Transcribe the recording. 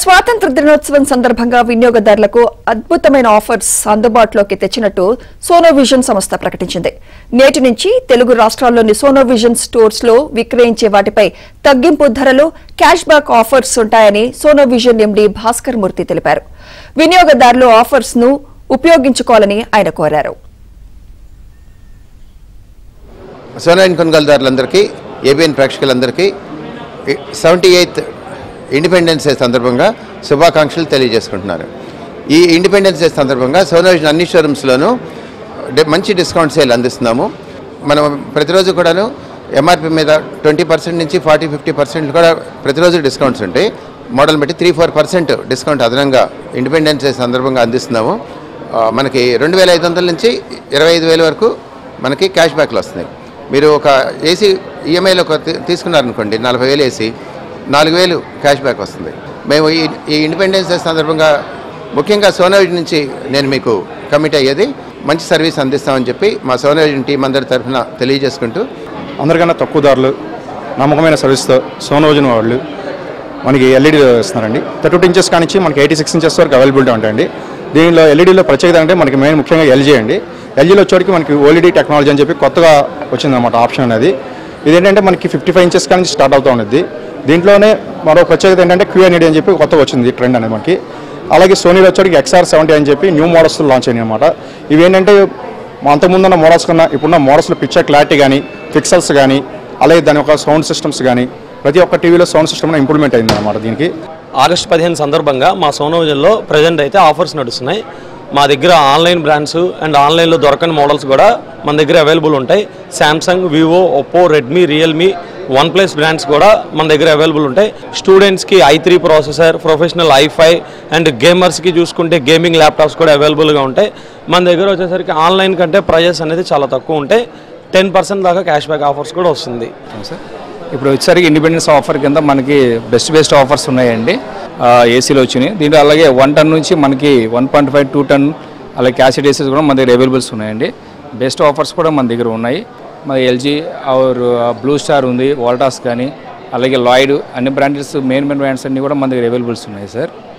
స్వాతంత్ర దినోత్సవం సందర్భంగా వినియోగదారులకు అద్భుతమైన ఆఫర్స్ అందుబాటులోకి తెచ్చినట్టు సోనోవిజన్ సంస్థ ప్రకటించింది నేటి నుంచి తెలుగు రాష్ట్రాల్లోని సోనోవిజన్ స్టోర్స్ లో విక్రయించే వాటిపై తగ్గింపు ధరలు క్యాష్ బ్యాక్ ఆఫర్స్ ఉంటాయని సోనోవిజన్ ఎండీ భాస్కర్ మూర్తి తెలిపారు వినియోగదారులు ఆఫర్స్ ను ఉపయోగించుకోవాలని ఆయన కోరారు సోనాయిన్ కొనుగోలుదారులందరికీ ఏబిఎన్ ప్రేక్షకులందరికీ సెవెంటీ ఎయిత్ ఇండిపెండెన్స్ డే సందర్భంగా శుభాకాంక్షలు తెలియజేసుకుంటున్నారు ఈ ఇండిపెండెన్స్ డే సందర్భంగా సోనావిజన్ అన్ని షోరూమ్స్లోనూ డి- మంచి డిస్కౌంట్ సేల్ అందిస్తున్నాము మనం ప్రతిరోజు కూడాను ఎంఆర్పి మీద ట్వంటీ పర్సెంట్ నుంచి ఫార్టీ ఫిఫ్టీ పర్సెంట్ కూడా ప్రతిరోజు డిస్కౌంట్స్ ఉంటాయి మోడల్ బట్టి త్రీ ఫోర్ పర్సెంట్ డిస్కౌంట్ అదనంగా ఇండిపెండెన్స్ డే సందర్భంగా అందిస్తున్నాము ఆ, మనకి రెండు వేల ఐదు వందల నుంచి ఇరవై ఐదు వేల వరకు మనకి క్యాష్ బ్యాక్లు వస్తున్నాయి మీరు ఒక ఏసీ ఈఎంఐలో ఒక తీ- తీసుకున్నారనుకోండి నలభై వేలు ఏసీ నాలుగు వేలు క్యాష్ బ్యాక్ వస్తుంది మేము ఈ ఈ ఇండిపెండెన్స్ డే సందర్భంగా ముఖ్యంగా సోనావిడ్ నుంచి నేను మీకు కమిట్ అయ్యేది మంచి సర్వీస్ అందిస్తామని చెప్పి మా సోనావిడ్ టీం అందరి తరఫున తెలియజేసుకుంటూ అందరికన్నా తక్కువ ధరలు నమ్మకమైన సర్వీస్తో సోనోజన్ వాళ్ళు మనకి ఎల్ఈడి ఇస్తున్నారండి థర్టీ టూ ఇంచెస్ కానించి మనకి ఎయిటీ సిక్స్ ఇంచెస్ వరకు అవైలబిలిటీ ఉంటాయండి దీనిలో ఎల్ఈడిలో ప్రత్యేకత అంటే మనకి మెయిన్ ముఖ్యంగా ఎల్జీ అండి ఎల్జీలో వచ్చేటికి మనకి ఓఎల్ఈడి టెక్నాలజీ అని చెప్పి కొత్తగా వచ్చిందన్నమాట ఆప్షన్ అనేది ఇదేంటంటే మనకి ఫిఫ్టీ ఫైవ్ ఇంచెస్ కానీ స్టార్ట్ అవుతూ ఉన్నది దీంట్లోనే మరో ప్రత్యేకత ఏంటంటే క్యూఎన్ఈడి అని చెప్పి కొత్తగా వచ్చింది ఈ ట్రెండ్ అనేది మనకి అలాగే సోనీలో వచ్చేటికి ఎక్స్ఆర్ సెవెంటీ అని చెప్పి న్యూ మోడల్స్ లాంచ్ అయినాయి అనమాట ఇవి ఏంటంటే అంతకుముందున్న మోడల్స్ కన్నా ఇప్పుడున్న మోడల్స్లో పిక్చర్ క్లారిటీ కానీ పిక్సెల్స్ కానీ అలాగే దాని యొక్క సౌండ్ సిస్టమ్స్ కానీ ప్రతి ఒక్క టీవీలో సౌండ్ సిస్టమ్ ఇంప్రూవ్మెంట్ అయింది అనమాట దీనికి ఆగస్ట్ పదిహేను సందర్భంగా మా సోనోవిజన్లో ప్రజెంట్ అయితే ఆఫర్స్ నడుస్తున్నాయి మా దగ్గర ఆన్లైన్ బ్రాండ్స్ అండ్ ఆన్లైన్లో దొరకని మోడల్స్ కూడా మన దగ్గర అవైలబుల్ ఉంటాయి Samsung Vivo Oppo Redmi Realme one plus brands కూడా మన దగ్గర అవైలబుల్ ఉంటాయి స్టూడెంట్స్కి I three processor professional I five and గేమర్స్కి చూసుకుంటే గేమింగ్ ల్యాప్టాప్స్ కూడా అవైలబుల్గా ఉంటాయి మన దగ్గర వచ్చేసరికి ఆన్లైన్ కంటే ప్రైజెస్ అనేది చాలా తక్కువ ఉంటాయి టెన్ పర్సెంట్ దాకా క్యాష్ బ్యాక్ ఆఫర్స్ కూడా వస్తుంది సార్ ఇప్పుడు వచ్చేసరికి ఇండిపెండెన్స్ ఆఫర్ కింద మనకి బెస్ట్ బెస్ట్ ఆఫర్స్ ఉన్నాయండి ఆ, ఏసీలో వచ్చినాయి దీంట్లో అలాగే వన్ టన్ నుంచి మనకి one point five two ton అలాగే క్యాసెట్ ఏసీస్ కూడా మన దగ్గర అవైలబుల్స్ ఉన్నాయండి బెస్ట్ ఆఫర్స్ కూడా మన దగ్గర ఉన్నాయి మన ఎల్జీ ఆర్ బ్లూ స్టార్ ఉంది వాల్టాస్ కానీ అలాగే లాయిడ్ అన్ని బ్రాండెస్ మెయిన్ మెయిన్ బ్రాండ్స్ అన్ని కూడా మన దగ్గర అవైలబుల్స్ ఉన్నాయి సార్